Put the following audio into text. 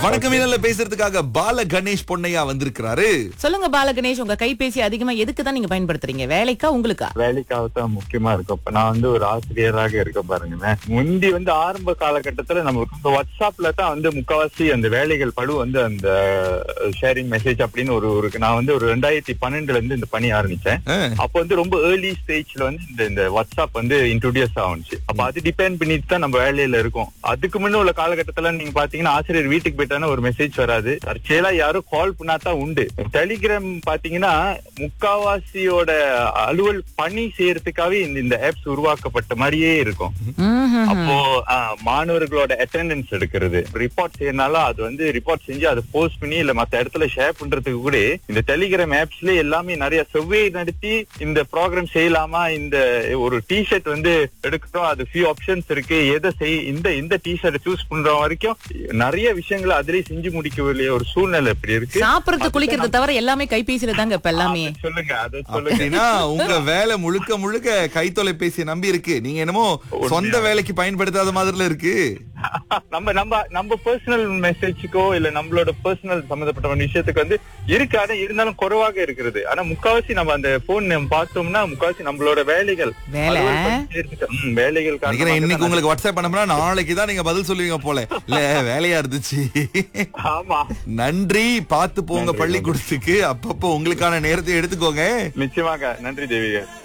வணக்கம் இதழ்ல பேசுறதுக்காக பால கணேஷ் பொன்னையா வந்திருக்கிறாரு சொல்லுங்க பாலகணேஷ் உங்க கைபேசி அதிகமா எதுக்கு தான் நீங்க பயன்படுத்துறீங்க வேலைக்கா உங்களுக்கா வேலைக்காக தான் முக்கியமா இருக்கும் இப்ப நான் வந்து ஒரு ஆசிரியராக இருக்க பாருங்களேன் முந்தி வந்து ஆரம்ப காலகட்டத்துல நம்மளுக்கு இந்த வாட்ஸ்அப்ல தான் வந்து முக்காவாசி அந்த வேலைகள் படு வந்து அந்த ஷேரிங் மெசேஜ் அப்படின்னு ஒரு ஒரு நான் வந்து ஒரு ரெண்டாயிரத்தி பன்னெண்டுல இருந்து இந்த பணி ஆரம்பிச்சேன் ஆ. அப்போ வந்து ரொம்ப ஏர்லி ஸ்டேஜ்ல வந்து இந்த இந்த வாட்ஸ்அப் வந்து இன்ட்ரோடியூஸ் ஆகுச்சு அப்ப அது டிபெண்ட் பண்ணிட்டு தான் நம்ம வேலையில இருக்கோம் அதுக்கு முன்ன உள்ள காலகட்டத்துல நீங்க பாத்தீங்கன்னா ஆசிரியர் வீட்டுக்கு போயிட்டானா ஒரு மெசேஜ் வராது தற்செயலா யாரும் கால் பண்ணாதான் உண்டு டெலிகிராம் பாத்தீங்கன்னா முக்காவாசியோட அலுவல் பணி செய்யறதுக்காகவே இந்த இந்த ஆப்ஸ் உருவாக்கப்பட்ட மாதிரியே இருக்கும் ம்ஹும். அப்போ ஆ, மாணவர்களோட அட்டெண்டன்ஸ் எடுக்கிறது ரிப்போர்ட் செய்யறனால அது வந்து ரிப்போர்ட் செஞ்சு அதை போஸ்ட் பண்ணி இல்ல மத்த இடத்துல ஷேர் பண்றதுக்கு கூட இந்த டெலிகிராம் ஆப்ஸ்ல எல்லாமே நிறைய செவ்வே நடத்தி இந்த ப்ரோக்ராம் செய்யலாமா இந்த ஒரு டிஷர்ட் வந்து எடுக்கட்டும் அது ஃபியூ ஆப்ஷன்ஸ் இருக்கு எதை செய் இந்த இந்த டிஷர்ட் சூஸ் பண்ற வரைக்கும் நிறைய விஷயங்களை அதிலே செஞ்சு முடிக்க வேண்டிய ஒரு சூழ்நிலை இப்படி இருக்கு சாப்பிடுறது குளிக்கிறது தவிர எல்லாமே கைபேசியில தாங்க இப்ப எல்லாமே அதை சொல்லுங்க அதை சொல்லுங்க அப்படின்னா உங்க வேலை முழுக்க முழுக்க கை தொலைபேசி நம்பி இருக்கு நீங்க என்னமோ சொந்த வேலைக்கு பயன்படுத்தாத மாதிரில இருக்கு நம்ம நம்ம நம்ம பர்சனல் மெசேஜுக்கோ இல்ல நம்மளோட பர்சனல் சம்பந்தப்பட்ட ஒரு விஷயத்துக்கு வந்து இருக்கு ஆனா இருந்தாலும் குறைவாக இருக்கிறது ஆனா முக்காவாசி நம்ம அந்த போன் பார்த்தோம்னா முக்காவாசி நம்மளோட வேலைகள் வேலை? அலுவல் பணி செய்யறதுக்கு, ம், வேலைகள் நினைக்கிறேன் காரணமாக இன்னைக்கு தான் உங்களுக்கு வாட்ஸ்அப் பண்ணோம்னா நாளைக்கு தான் நீங்க பதில் சொல்லுவீங்க போல இல்ல வேலையா இருந்துச்சு ஆமா நன்றி பார்த்து போங்க நன்றி, பள்ளிக்கூடத்துக்கு அப்பப்போ உங்களுக்கான நேரத்தை எடுத்துக்கோங்க நிச்சயமாக நன்றி தேவிகா